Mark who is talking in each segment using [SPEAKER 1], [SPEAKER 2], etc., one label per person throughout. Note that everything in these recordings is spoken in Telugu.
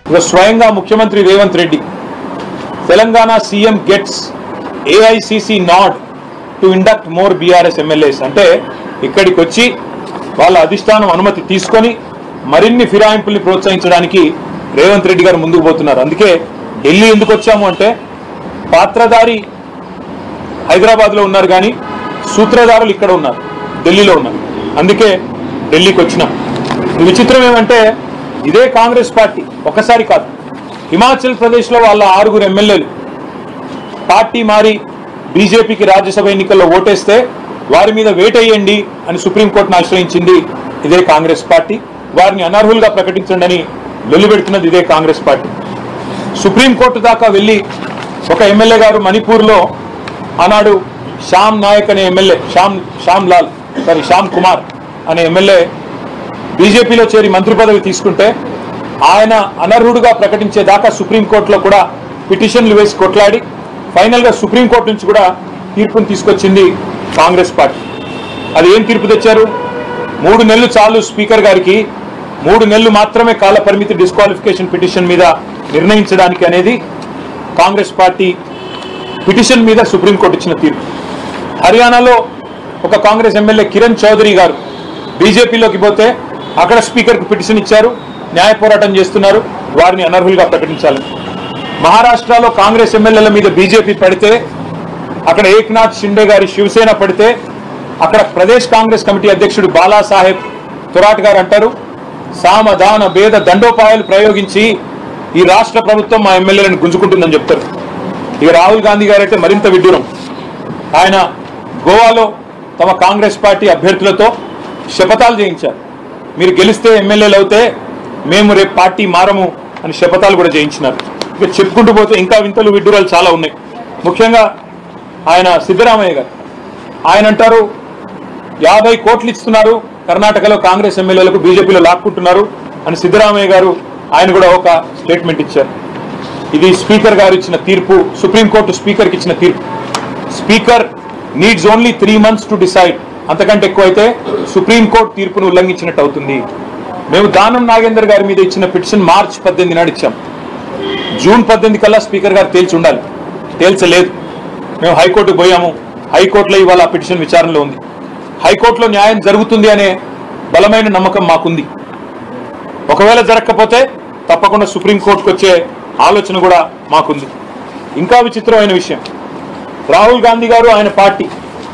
[SPEAKER 1] ఇక స్వయంగా ముఖ్యమంత్రి Revanth Reddy Telangana CM gets AICC nod to induct more BRS MLAs అంటే ఇక్కడికి వచ్చి వాళ్ళ అధిష్టానం అనుమతి తీసుకొని మరిన్ని ఫిరాయింపుల్ని ప్రోత్సహించడానికి రేవంత్ రెడ్డి గారు ముందుకు పోతున్నారు అందుకే ఢిల్లీ ఎందుకు వచ్చాము అంటే పాత్రధారి హైదరాబాద్లో ఉన్నారు కానీ సూత్రధారులు ఇక్కడ ఉన్నారు ఢిల్లీలో ఉన్నారు అందుకే ఢిల్లీకి వచ్చినాం ఈ విచిత్రం ఏమంటే ఇదే కాంగ్రెస్ పార్టీ ఒకసారి కాదు హిమాచల్ ప్రదేశ్లో వాళ్ళ ఆరుగురు ఎమ్మెల్యేలు పార్టీ మారి బీజేపీకి రాజ్యసభ ఎన్నికల్లో ఓటేస్తే వారి మీద వేటేయండి అని సుప్రీంకోర్టును ఆశ్రయించింది ఇదే కాంగ్రెస్ పార్టీ వారిని అనర్హులుగా ప్రకటించండి అని వెల్లుబెడుతున్నది ఇదే కాంగ్రెస్ పార్టీ సుప్రీంకోర్టు దాకా వెళ్ళి ఒక ఎమ్మెల్యే గారు మణిపూర్లో ఆనాడు శ్యామ్ నాయక్ అనే ఎమ్మెల్యే శ్యామ్ శ్యామ్ లాల్ సారీ శ్యామ్ కుమార్ అనే ఎమ్మెల్యే బీజేపీలో చేరి మంత్రి పదవి తీసుకుంటే ఆయన అనర్హుడుగా ప్రకటించేదాకా సుప్రీంకోర్టులో కూడా పిటిషన్లు వేసి కొట్లాడి ఫైనల్గా సుప్రీంకోర్టు నుంచి కూడా తీర్పును తీసుకొచ్చింది కాంగ్రెస్ పార్టీ అది ఏం తీర్పు తెచ్చారు మూడు నెలలు చాలు స్పీకర్ గారికి మూడు నెలలు మాత్రమే కాల పరిమితి డిస్క్వాలిఫికేషన్ పిటిషన్ మీద నిర్ణయించడానికి అనేది కాంగ్రెస్ పార్టీ పిటిషన్ మీద సుప్రీంకోర్టు ఇచ్చిన తీర్పు హర్యానాలో ఒక కాంగ్రెస్ ఎమ్మెల్యే కిరణ్ చౌదరి గారు బీజేపీలోకి పోతే అక్కడ స్పీకర్కు పిటిషన్ ఇచ్చారు న్యాయ పోరాటం చేస్తున్నారు వారిని అనర్హులుగా ప్రకటించాలి మహారాష్ట్రలో కాంగ్రెస్ ఎమ్మెల్యేల మీద బీజేపీ పడితే అక్కడ ఏక్నాథ్ షిండే గారి శివసేన పడితే అక్కడ ప్రదేశ్ కాంగ్రెస్ కమిటీ అధ్యక్షుడు బాలాసాహెబ్ తొరాట్ గారు అంటారు సామధాన భేద దండోపాయాలు ప్రయోగించి ఈ రాష్ట్ర ప్రభుత్వం మా ఎమ్మెల్యేలను గుంజుకుంటుందని చెప్తారు ఇక రాహుల్ గాంధీ గారు అయితే మరింత విడ్డూరం ఆయన గోవాలో తమ కాంగ్రెస్ పార్టీ అభ్యర్థులతో శపథాలు చేయించారు మీరు గెలిస్తే ఎమ్మెల్యేలు అవుతే మేము రేపు పార్టీ మారము అని శపథాలు కూడా చేయించినారు ఇక చెప్పుకుంటూ పోతే ఇంకా వింతలు విడ్డూరాలు చాలా ఉన్నాయి ముఖ్యంగా ఆయన సిద్ధరామయ్య గారు ఆయన అంటారు యాభై కోట్లు ఇస్తున్నారు కర్ణాటకలో కాంగ్రెస్ ఎమ్మెల్యేలకు బీజేపీలో లాక్కుంటున్నారు అని సిద్ధరామయ్య గారు ఆయన కూడా ఒక స్టేట్మెంట్ ఇచ్చారు ఇది స్పీకర్ గారు ఇచ్చిన తీర్పు సుప్రీంకోర్టు స్పీకర్కి ఇచ్చిన తీర్పు speaker needs only three months to decide అంతకంటే ఎక్కువైతే సుప్రీంకోర్టు తీర్పును ఉల్లంఘించినట్టు అవుతుంది మేము దానం నాగేందర్ గారి మీద ఇచ్చిన పిటిషన్ మార్చ్ పద్దెనిమిది నాడు ఇచ్చాం జూన్ పద్దెనిమిది కల్లా స్పీకర్ గారు తేల్చి ఉండాలి తేల్చలేదు మేము హైకోర్టుకు పోయాము హైకోర్టులో ఇవాళ ఆ పిటిషన్ విచారణలో ఉంది హైకోర్టులో న్యాయం జరుగుతుంది అనే బలమైన నమ్మకం మాకుంది ఒకవేళ జరగకపోతే తప్పకుండా సుప్రీంకోర్టుకు వచ్చే ఆలోచన కూడా మాకుంది ఇంకా విచిత్రమైన విషయం రాహుల్ గాంధీ గారు ఆయన పార్టీ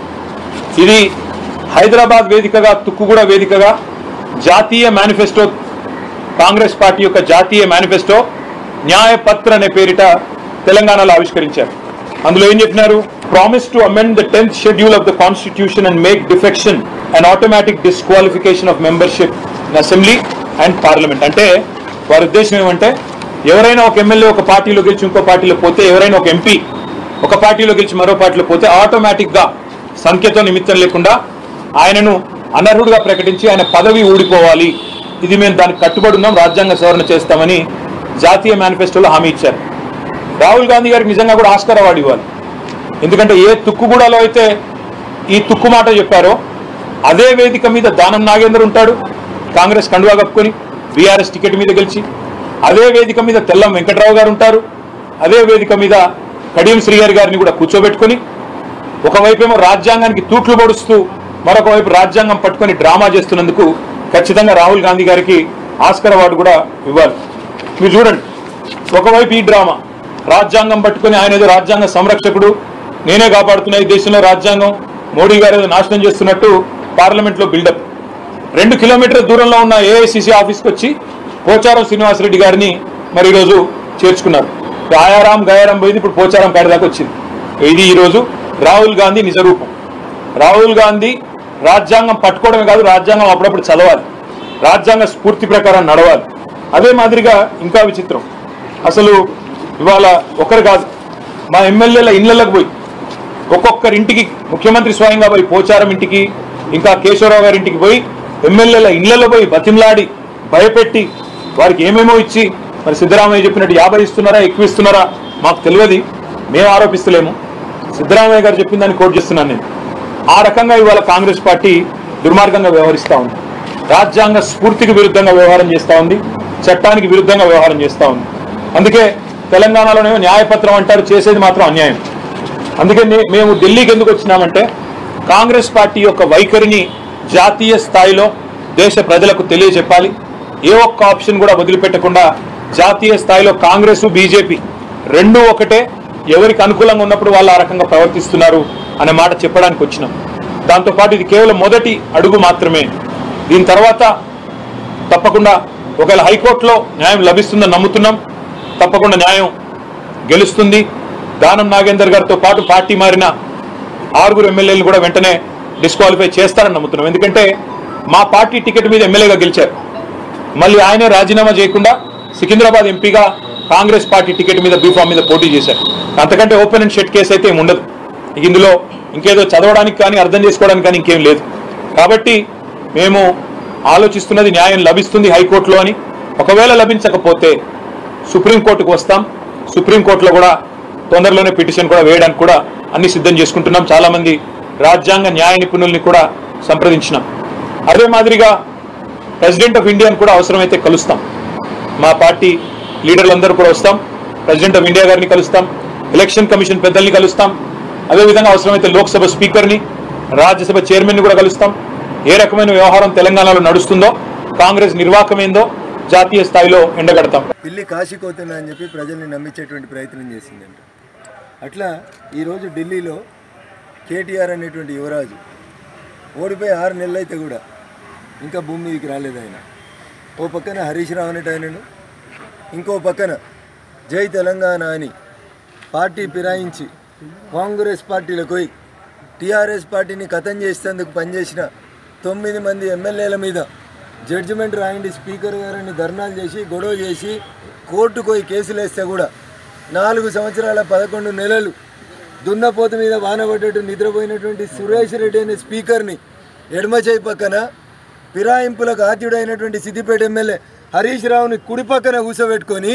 [SPEAKER 1] ఇది హైదరాబాద్ వేదికగా తుక్కుగూడ వేదికగా జాతీయ మేనిఫెస్టో కాంగ్రెస్ పార్టీ యొక్క జాతీయ మేనిఫెస్టో న్యాయపత్ర అనే పేరిట తెలంగాణలో ఆవిష్కరించారు అందులో ఏం చెప్పినారు promise to amend the tenth schedule of the constitution and make defection and automatic disqualification of membership in assembly and parliament అంటే వారి ఉద్దేశం ఏమంటే ఎవరైనా ఒక ఎమ్మెల్యే ఒక పార్టీలో గెలిచి ఇంకో పార్టీలో పోతే ఎవరైనా ఒక ఎంపీ ఒక పార్టీలో గెలిచి మరో పార్టీలో పోతే ఆటోమేటిక్ గా సంఖ్యతో నిమిత్తం లేకుండా ఆయనను అనర్హుడుగా ప్రకటించి ఆయన పదవి ఊడిపోవాలి ఇది మేము దానికి కట్టుబడి ఉన్నాం రాజ్యాంగ సవరణ చేస్తామని జాతీయ మేనిఫెస్టోలో హామీ ఇచ్చారు రాహుల్ గాంధీ గారికి నిజంగా కూడా ఆస్కార్ అవార్డు ఇవ్వాలి ఎందుకంటే ఏ తుక్కుగూడలో అయితే ఈ తుక్కు మాట చెప్పారో అదే వేదిక మీద దానం నాగేందర్ ఉంటాడు కాంగ్రెస్ కండువా కప్పుకొని బీఆర్ఎస్ టికెట్ మీద గెలిచి అదే వేదిక మీద తెల్లం వెంకట్రావు గారు ఉంటారు అదే వేదిక మీద కడియం శ్రీహరి గారిని కూడా కూర్చోబెట్టుకొని ఒకవైపేమో రాజ్యాంగానికి తూట్లు పొడుస్తూ మరొక వైపు రాజ్యాంగం పట్టుకొని డ్రామా చేస్తున్నందుకు ఖచ్చితంగా రాహుల్ గాంధీ గారికి ఆస్కర్ అవార్డు కూడా ఇవ్వాలి మీరు చూడండి ఒకవైపు ఈ డ్రామా రాజ్యాంగం పట్టుకొని ఆయన ఏదో రాజ్యాంగ సంరక్షకుడు నేనే కాపాడుతున్నా ఈ దేశంలో రాజ్యాంగం మోడీ గారు ఏదో నాశనం చేస్తున్నట్టు పార్లమెంట్లో బిల్డప్ రెండు కిలోమీటర్ల దూరంలో ఉన్న ఏఐసిసి ఆఫీస్కి వచ్చి పోచారం శ్రీనివాసరెడ్డి గారిని మరి ఈరోజు చేర్చుకున్నారు ఆయారాం గయారాం పోయింది ఇప్పుడు పోచారం కాడి దాకా వచ్చింది ఇది ఈరోజు రాహుల్ గాంధీ నిజరూపం రాహుల్ గాంధీ రాజ్యాంగం పట్టుకోవడమే కాదు రాజ్యాంగం అప్పుడప్పుడు చదవాలి రాజ్యాంగ స్ఫూర్తి ప్రకారం నడవాలి అదే మాదిరిగా ఇంకా విచిత్రం అసలు ఇవాళ ఒకరు కాదు మా ఎమ్మెల్యేల ఇళ్లకు పోయి ఒక్కొక్కరింటికి ముఖ్యమంత్రి స్వయంగా పోయి పోచారం ఇంటికి ఇంకా కేశవరావు గారి ఇంటికి పోయి ఎమ్మెల్యేల ఇళ్లలో పోయి బతిమలాడి భయపెట్టి వారికి ఏమేమో ఇచ్చి మరి సిద్ధరామయ్య చెప్పినట్టు యాభై ఇస్తున్నారా ఎక్కువ ఇస్తున్నారా మాకు తెలియదు మేము ఆరోపిస్తలేము సిద్ధరామయ్య గారు చెప్పిన దాన్ని కోట్ చేస్తున్నాను నేను ఆ రకంగా ఇవాళ కాంగ్రెస్ పార్టీ దుర్మార్గంగా వ్యవహరిస్తూ ఉంది రాజ్యాంగ స్ఫూర్తికి విరుద్ధంగా వ్యవహారం చేస్తూ ఉంది చట్టానికి విరుద్ధంగా వ్యవహారం చేస్తా ఉంది అందుకే తెలంగాణలోనేమో న్యాయపత్రం అంటారు చేసేది మాత్రం అన్యాయం అందుకే నే- మేము ఢిల్లీకి ఎందుకు వచ్చినామంటే కాంగ్రెస్ పార్టీ యొక్క వైఖరిని జాతీయ స్థాయిలో దేశ ప్రజలకు తెలియజెప్పాలి ఏ ఒక్క ఆప్షన్ కూడా వదిలిపెట్టకుండా జాతీయ స్థాయిలో కాంగ్రెస్ బీజేపీ రెండూ ఒకటే ఎవరికి అనుకూలంగా ఉన్నప్పుడు వాళ్ళు ఆ రకంగా ప్రవర్తిస్తున్నారు అనే మాట చెప్పడానికి వచ్చినాం దాంతోపాటు ఇది కేవలం మొదటి అడుగు మాత్రమే దీని తర్వాత తప్పకుండా ఒకవేళ హైకోర్టులో న్యాయం లభిస్తుందని నమ్ముతున్నాం తప్పకుండా న్యాయం గెలుస్తుంది దానం నాగేందర్ గారితో పాటు పార్టీ మారిన ఆరుగురు ఎమ్మెల్యేలు కూడా వెంటనే డిస్క్వాలిఫై చేస్తారని నమ్ముతున్నాం ఎందుకంటే మా పార్టీ టికెట్ మీద ఎమ్మెల్యేగా గెలిచారు మళ్ళీ ఆయనే రాజీనామా చేయకుండా సికింద్రాబాద్ ఎంపీగా కాంగ్రెస్ పార్టీ టికెట్ మీద బీఫామ్ మీద పోటీ చేశారు అంతకంటే ఓపెన్ అండ్ షెట్ కేసు అయితే ఏమి ఉండదు ఇక ఇందులో ఇంకేదో చదవడానికి కానీ అర్థం చేసుకోవడానికి కానీ ఇంకేం లేదు కాబట్టి మేము ఆలోచిస్తున్నది న్యాయం లభిస్తుంది హైకోర్టులో అని ఒకవేళ లభించకపోతే సుప్రీంకోర్టుకు వస్తాం సుప్రీంకోర్టులో కూడా తొందరలోనే పిటిషన్ కూడా వేయడానికి కూడా అన్ని సిద్ధం చేసుకుంటున్నాం చాలా మంది రాజ్యాంగ న్యాయ నిపుణుల్ని కూడా సంప్రదించినాం అదే మాదిరిగా ప్రెసిడెంట్ ఆఫ్ ఇండియాని కూడా అవసరమైతే కలుస్తాం మా పార్టీ లీడర్లందరూ కూడా వస్తాం ప్రెసిడెంట్ ఆఫ్ ఇండియా గారిని కలుస్తాం ఎలక్షన్ కమిషన్ పెద్దల్ని కలుస్తాం అదేవిధంగా అవసరమైతే లోక్సభ స్పీకర్ని రాజ్యసభ చైర్మన్ ని కూడా కలుస్తాం ఏ రకమైన వ్యవహారం తెలంగాణలో నడుస్తుందో కాంగ్రెస్ నిర్వాహకం ఏందో జాతీయ స్థాయిలో ఎండగడతాం
[SPEAKER 2] పిల్లి కాశీకోతున్నా అని చెప్పి ప్రజల్ని నమ్మించేటువంటి ప్రయత్నం చేసిందంట అట్లా ఈరోజు ఢిల్లీలో కేటీఆర్ అనేటువంటి యువరాజు ఓడిపోయి ఆరు నెలలు అయితే కూడా ఇంకా భూమి మీదకి రాలేదు ఆయన ఓ పక్కన హరీష్ రావు అనేట ఆయనను ఇంకో పక్కన జై తెలంగాణ అని పార్టీ ఫిరాయించి కాంగ్రెస్ పార్టీలకు పోయి టీఆర్ఎస్ పార్టీని కథం చేసేందుకు పనిచేసిన తొమ్మిది మంది ఎమ్మెల్యేల మీద జడ్జిమెంట్ రాయండి స్పీకర్ గారిని ధర్నాలు చేసి గొడవ చేసి కోర్టుకు పోయి కేసులు వేస్తే కూడా నాలుగు సంవత్సరాల పదకొండు నెలలు దున్నపోతు మీద వానబడ్డట్టు నిద్రపోయినటువంటి సురేష్ రెడ్డి అనే స్పీకర్ని ఎడమ చేయి పక్కన ఫిరాయింపులకు ఆద్యుడైనటువంటి సిద్దిపేట ఎమ్మెల్యే హరీష్ రావుని కుడి పక్కన కూర్చోబెట్టుకొని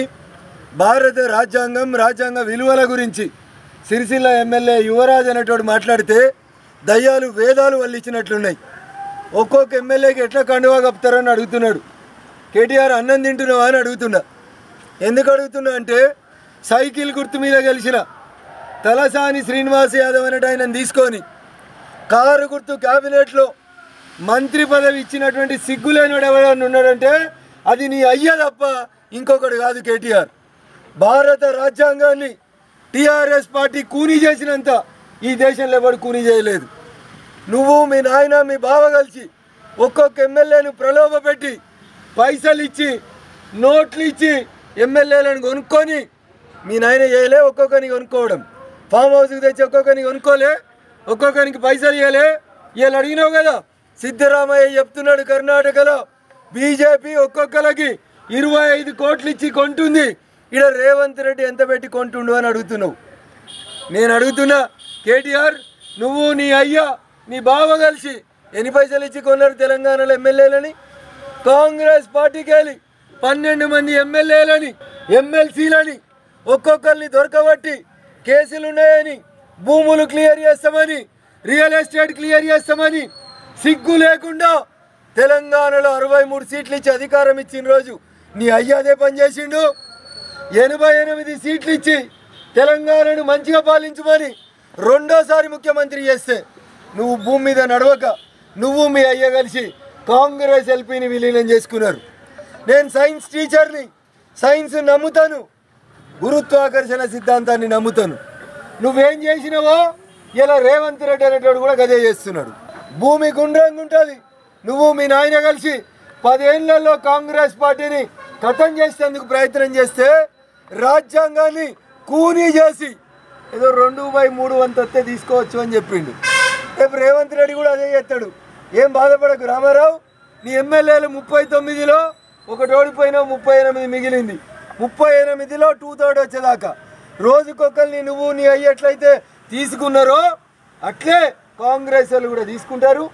[SPEAKER 2] భారత రాజ్యాంగం రాజ్యాంగ విలువల గురించి సిరిసిల్ల ఎమ్మెల్యే యువరాజ్ అనేటోడు మాట్లాడితే దయ్యాలు వేదాలు వాళ్ళు ఇచ్చినట్లున్నాయి ఒక్కొక్క ఎమ్మెల్యేకి ఎట్లా కండువా కప్పుతారని అడుగుతున్నాడు కేటీఆర్ అన్నం తింటున్నావా అని అడుగుతున్నా ఎందుకు అడుగుతున్నా అంటే సైకిల్ గుర్తు మీద గెలిచిన తలసాని శ్రీనివాస్ యాదవ్ అనేట ఆయన తీసుకొని కారు గుర్తు క్యాబినెట్లో మంత్రి పదవి ఇచ్చినటువంటి సిగ్గులేనివాడు ఎవరైనా ఉన్నాడంటే అది నీ అయ్య తప్ప ఇంకొకటి కాదు కేటీఆర్ భారత రాజ్యాంగాన్ని టీఆర్ఎస్ పార్టీ కూనీ చేసినంత ఈ దేశంలో ఎవడు కూనీ చేయలేదు నువ్వు మీ నాయన మీ బావ కలిసి ఒక్కొక్క ఎమ్మెల్యేను ప్రలోభ పెట్టి పైసలు ఇచ్చి నోట్లు ఇచ్చి ఎమ్మెల్యేలను కొనుక్కొని మీ నాయన చేయలే ఒక్కొక్కరిని కొనుక్కోవడం ఫామ్ హౌస్కి తెచ్చి ఒక్కొక్కరిని కొనుక్కోలే ఒక్కొక్కరికి పైసలు ఇవ్వలే ఇవాళ అడిగినావు కదా సిద్ధరామయ్య చెప్తున్నాడు కర్ణాటకలో బీజేపీ ఒక్కొక్కరికి ఇరవై ఐదు కోట్లు ఇచ్చి కొంటుంది ఇక్కడ రేవంత్ రెడ్డి ఎంత పెట్టి కొంటుండు అని అడుగుతున్నావు నేను అడుగుతున్నా కేటీఆర్ నువ్వు నీ అయ్యా నీ బావ కలిసి ఎన్ని పైసలు ఇచ్చి కొన్నారు తెలంగాణలో ఎమ్మెల్యేలని కాంగ్రెస్ పార్టీకి వెళ్ళి పన్నెండు మంది ఎమ్మెల్యేలని ఎమ్మెల్సీలని ఒక్కొక్కరిని దొరకబట్టి కేసులు ఉన్నాయని భూములు క్లియర్ చేస్తామని రియల్ ఎస్టేట్ క్లియర్ చేస్తామని సిగ్గు లేకుండా తెలంగాణలో అరవై మూడు సీట్లు ఇచ్చి అధికారం ఇచ్చిన రోజు నీ అయ్య అదే పని చేసిండు ఎనభై ఎనిమిది సీట్లు ఇచ్చి తెలంగాణను మంచిగా పాలించమని రెండోసారి ముఖ్యమంత్రి చేస్తే నువ్వు భూమి మీద నడవక నువ్వు మీ అయ్య కలిసి కాంగ్రెస్ ఎల్పీని విలీనం చేసుకున్నారు నేను సైన్స్ టీచర్ని సైన్స్ నమ్ముతాను గురుత్వాకర్షణ సిద్ధాంతాన్ని నమ్ముతాను నువ్వేం చేసినావో ఇలా రేవంత్ రెడ్డి అనేటోడు కూడా గదే చేస్తున్నాడు భూమి గుండ్రంగా ఉంటుంది నువ్వు మీ నాయన కలిసి పదేళ్లలో కాంగ్రెస్ పార్టీని కథం చేసేందుకు ప్రయత్నం చేస్తే రాజ్యాంగాన్ని కూనీ చేసి ఏదో రెండు బై మూడు వంతు వస్తే తీసుకోవచ్చు అని చెప్పిండు రేపు రేవంత్ రెడ్డి కూడా అదే చేస్తాడు ఏం బాధపడకు రామారావు నీ ఎమ్మెల్యేలు ముప్పై తొమ్మిదిలో ఒకటి ఓడిపోయినా ముప్పై ఎనిమిది మిగిలింది ముప్పై ఎనిమిదిలో టూ థర్డ్ వచ్చేదాకా రోజుకొకరిని నువ్వు నీ అయ్యట్లయితే తీసుకున్నారో అట్లే కాంగ్రెస్ వాళ్ళు కూడా తీసుకుంటారు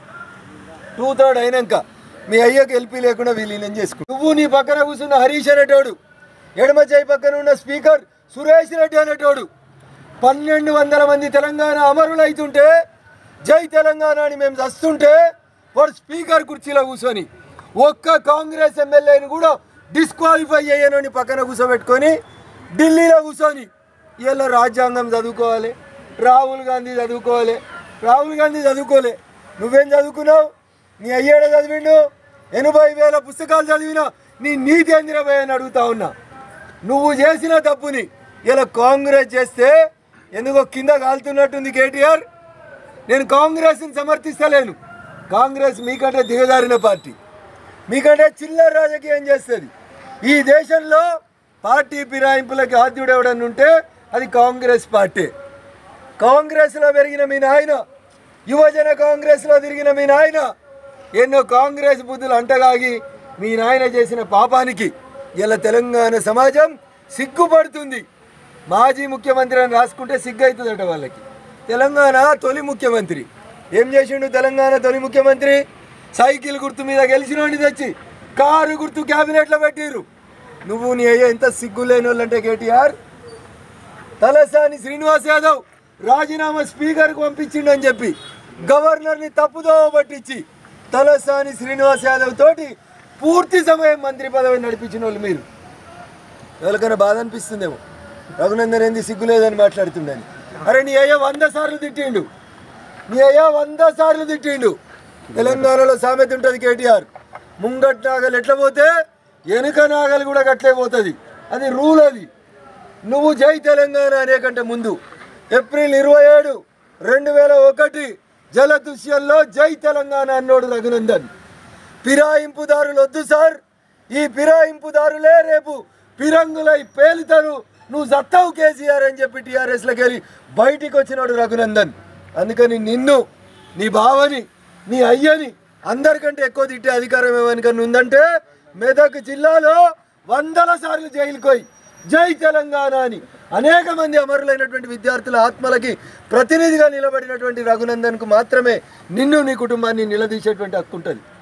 [SPEAKER 2] టూ థర్డ్ అయినాక మీ అయ్యకి ఎల్పీ లేకుండా విలీనం చేసుకు నువ్వు నీ పక్కన కూర్చున్న హరీష్ అనేటోడు ఎడమ చేయి పక్కన ఉన్న స్పీకర్ సురేష్ రెడ్డి అనేటోడు పన్నెండు వందల మంది తెలంగాణ అమరులు అవుతుంటే జై తెలంగాణ అని మేము చస్తుంటే వాడు స్పీకర్ కుర్చీలో కూర్చొని ఒక్క కాంగ్రెస్ ఎమ్మెల్యేని కూడా డిస్క్వాలిఫై అయ్యానని పక్కన కూర్చోబెట్టుకొని ఢిల్లీలో కూర్చొని ఇలా రాజ్యాంగం చదువుకోవాలి రాహుల్ గాంధీ చదువుకోవాలి రాహుల్ గాంధీ చదువుకోలే నువ్వేం చదువుకున్నావు నీ అయ్యాడ చదివిండు ఎనభై వేల పుస్తకాలు చదివినా నీ నీతి ఎందిరపోయి అని అడుగుతా ఉన్నా నువ్వు చేసిన తప్పుని ఇలా కాంగ్రెస్ చేస్తే ఎందుకో కింద కాలుతున్నట్టుంది కేటీఆర్ నేను కాంగ్రెస్ని సమర్థిస్తలేను కాంగ్రెస్ మీకంటే దిగజారిన పార్టీ మీకంటే చిల్లర రాజకీయం చేస్తుంది ఈ దేశంలో పార్టీ ఫిరాయింపులకి ఆద్యుడు ఎవడన్నా ఉంటే అది కాంగ్రెస్ పార్టీ కాంగ్రెస్లో పెరిగిన మీ నాయన యువజన కాంగ్రెస్లో తిరిగిన మీ నాయన ఎన్నో కాంగ్రెస్ బుద్ధులు అంటగాగి మీ నాయన చేసిన పాపానికి ఇలా తెలంగాణ సమాజం సిగ్గుపడుతుంది మాజీ ముఖ్యమంత్రి అని రాసుకుంటే సిగ్గు అవుతుందట వాళ్ళకి తెలంగాణ తొలి ముఖ్యమంత్రి ఏం చేసిండు తెలంగాణ తొలి ముఖ్యమంత్రి సైకిల్ గుర్తు మీద గెలిచినోడిని తెచ్చి కారు గుర్తు క్యాబినెట్లో పెట్టిర్రు నువ్వు నీ అయ్యా ఎంత సిగ్గు లేని వాళ్ళంటే కేటీఆర్ తలసాని శ్రీనివాస్ యాదవ్ రాజీనామా స్పీకర్కు పంపించిండని చెప్పి గవర్నర్ని తప్పుదోవ పట్టించి తలసాని శ్రీనివాస్ యాదవ్ తోటి పూర్తి సమయం మంత్రి పదవి నడిపించిన వాళ్ళు మీరు ఎవరికైనా బాధ అనిపిస్తుందేమో రఘునందన్ ఏంది సిగ్గు లేదని మాట్లాడుతుండని అరే నీ అయ్యా వంద సార్లు తిట్టిండు నీ అయ్యా వంద సార్లు తిట్టిండు తెలంగాణలో సామెత ఉంటుంది కేటీఆర్ ముంగట్ నాగలు ఎట్లా పోతే వెనుక నాగలు కూడా గట్లే పోతుంది అది రూల్ అది నువ్వు జై తెలంగాణ అనే కంటే ముందు ఏప్రిల్ ఇరవై ఏడు రెండు వేల ఒకటి జలదృశ్యంలో జై తెలంగాణ అన్నోడు రఘునందన్ ఫిరాయింపుదారులు వద్దు సార్ ఈ ఫిరాయింపుదారులే రేపు ఫిరంగులై పేలుతారు నువ్వు సత్తావు కేసీఆర్ అని చెప్పి టీఆర్ఎస్లోకి వెళ్ళి బయటికి వచ్చినాడు రఘునందన్ అందుకని నిన్ను నీ బావని నీ అయ్యని అందరికంటే ఎక్కువ తిట్టే అధికారం ఏమనికన్నా ఉందంటే మెదక్ జిల్లాలో వందల సార్లు జైలుకోయి జై తెలంగాణ అని అనేక మంది అమరులైనటువంటి విద్యార్థుల ఆత్మలకి ప్రతినిధిగా నిలబడినటువంటి రఘునందన్కు మాత్రమే నిన్ను నీ కుటుంబాన్ని నిలదీసేటువంటి హక్కు ఉంటుంది